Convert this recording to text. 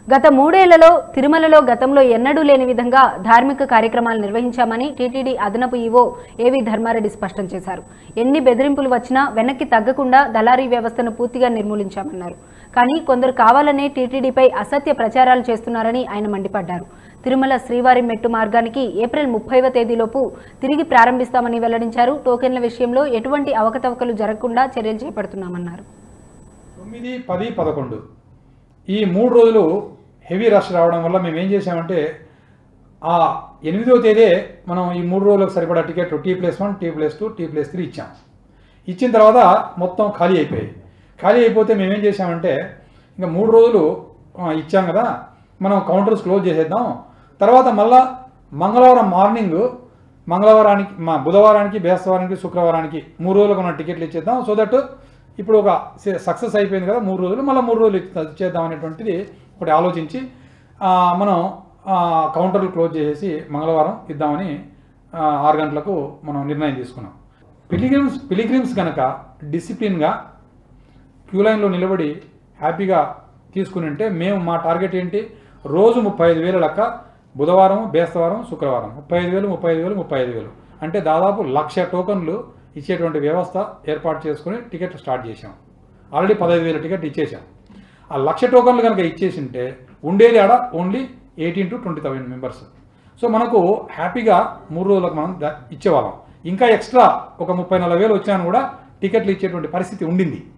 గత మూడేళ్లలో తిరుమలలో గతంలో ఎన్నడూ లేని విధంగా ధార్మిక కార్యక్రమాలు నిర్వహించామని టీటీడీ అదనపు ఈవో ఏవి ధర్మారెడ్డి స్పష్టం చేశారు ఎన్ని బెదిరింపులు వచ్చినా వెనక్కి తగ్గకుండా దళారీ వ్యవస్థను పూర్తిగా నిర్మూలించామన్నారు కానీ కొందరు కావాలనే టీటీడీపై అసత్య ప్రచారాలు చేస్తున్నారని ఆయన మండిపడ్డారు తిరుమల శ్రీవారి మెట్టు మార్గానికి ఏప్రిల్ ముప్పైవ తేదీలోపు తిరిగి ప్రారంభిస్తామని వెల్లడించారు టోకెన్ల విషయంలో ఎటువంటి అవకతవకలు జరగకుండా చర్యలు చేపడుతున్నామన్నారు తొమ్మిది పది పదకొండు ఈ మూడు రోజులు హెవీ రష్ రావడం వల్ల మేము ఏం చేసామంటే ఆ ఎనిమిదో తేదీ మనం ఈ మూడు రోజులకు సరిపడా టికెట్లు T plus one T plus two T plus three ఇచ్చాం ఇచ్చిన తర్వాత మొత్తం ఖాళీ అయిపోయాయి ఖాళీ అయిపోతే మేమేం చేసామంటే ఇంకా మూడు రోజులు ఆ, ఇచ్చాం కదా మనం కౌంటర్స్ క్లోజ్ చేసేద్దాం తర్వాత మళ్ళా మంగళవారం మార్నింగ్ మంగళవారానికి మా బుధవారానికి బేస్తవారానికి శుక్రవారానికి మూడు రోజులకు మనం టికెట్లు ఇచ్చేద్దాం సో దట్ ఇప్పుడు ఒక సక్సెస్ అయిపోయింది కదా మూడు రోజులు మళ్ళీ మూడు రోజులు ఇచ్చే- ఇచ్చేద్దాం అనేటువంటిది ఒకటి ఆలోచించి ఆ, మనం ఆ, కౌంటర్లు క్లోజ్ చేసేసి మంగళవారం ఇద్దామని ఆ, ఆరు గంటలకు మనం నిర్ణయం తీసుకున్నాం పిలిగ్రిమ్స్ పిలిగ్రిమ్స్ కనుక డిసిప్లిన్గా క్యూ లైన్లో నిలబడి హ్యాపీగా తీసుకుని ఉంటే మేము మా టార్గెట్ ఏంటి రోజు ముప్పై ఐదు వేల లెక్క బుధవారం బేస్తవారం శుక్రవారం ముప్పై ఐదు వేలు ముప్పై ఐదు వేలు ముప్పై ఐదు వేలు అంటే దాదాపు లక్ష టోకన్లు ఇచ్చేటువంటి వ్యవస్థ ఏర్పాటు చేసుకుని టికెట్లు స్టార్ట్ చేశాం ఆల్రెడీ పదహైదు వేల టికెట్ ఇచ్చేసాం ఆ లక్ష టోకన్లు కనుక ఇచ్చేసి ఉంటే ఉండేది ఆడ only eighteen to twenty thousand members so మనకు హ్యాపీగా మూడు రోజులకు మనం ద- ఇచ్చేవాళ్ళం ఇంకా ఎక్స్ట్రా ఒక ముప్పై నలభై వేలు వచ్చాను కూడా టికెట్లు ఇచ్చేటువంటి పరిస్థితి ఉండింది